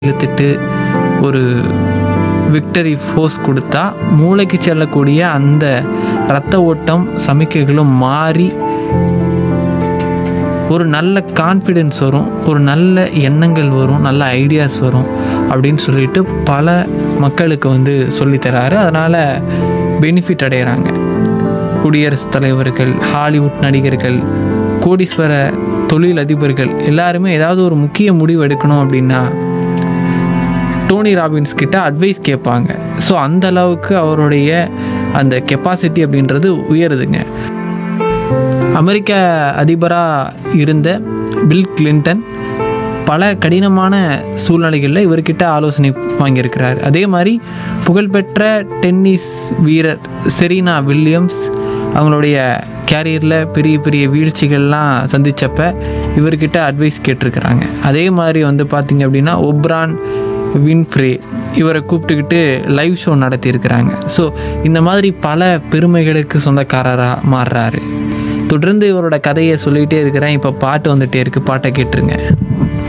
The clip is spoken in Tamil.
இழுத்துட்டு ஒரு விக்டரி ஃபோர்ஸ் கொடுத்தா மூளைக்கு செல்லக்கூடிய அந்த இரத்த ஓட்டம் சமிக்கைகளும் மாறி ஒரு நல்ல கான்ஃபிடென்ஸ் வரும் ஒரு நல்ல எண்ணங்கள் வரும் நல்ல ஐடியாஸ் வரும் அப்படின்னு சொல்லிட்டு பல மக்களுக்கு வந்து சொல்லித்தராரு அதனால் பெனிஃபிட் அடைகிறாங்க குடியரசுத் தலைவர்கள் ஹாலிவுட் நடிகர்கள் கோடீஸ்வர தொழில் அதிபர்கள் எல்லாருமே ஏதாவது ஒரு முக்கிய முடிவு எடுக்கணும் அப்படின்னா டோனி ராபின்ஸ் கிட்ட அட்வைஸ் கேட்பாங்க ஸோ அந்த அளவுக்கு அவருடைய அந்த கெப்பாசிட்டி அப்படின்றது உயருதுங்க அமெரிக்க அதிபராக இருந்த பில் கிளின்டன் பல கடினமான சூழ்நிலைகளில் இவர்கிட்ட ஆலோசனை வாங்கியிருக்கிறார் அதே மாதிரி புகழ்பெற்ற டென்னிஸ் வீரர் செரீனா வில்லியம்ஸ் அவங்களுடைய கேரியரில் பெரிய பெரிய வீழ்ச்சிகள்லாம் சந்திச்சப்ப இவர்கிட்ட அட்வைஸ் கேட்டிருக்கிறாங்க அதே மாதிரி வந்து பார்த்திங்க அப்படின்னா ஒப்ரான் வின்ஃப்ரே இவரை கூப்பிட்டுக்கிட்டு லைவ் ஷோ நடத்தியிருக்கிறாங்க ஸோ இந்த மாதிரி பல பெருமைகளுக்கு சொந்தக்காரராக மாறுறாரு தொடர்ந்து இவரோட கதையை சொல்லிகிட்டே இருக்கிறேன் இப்போ பாட்டு வந்துட்டே இருக்கு பாட்டை கேட்டுருங்க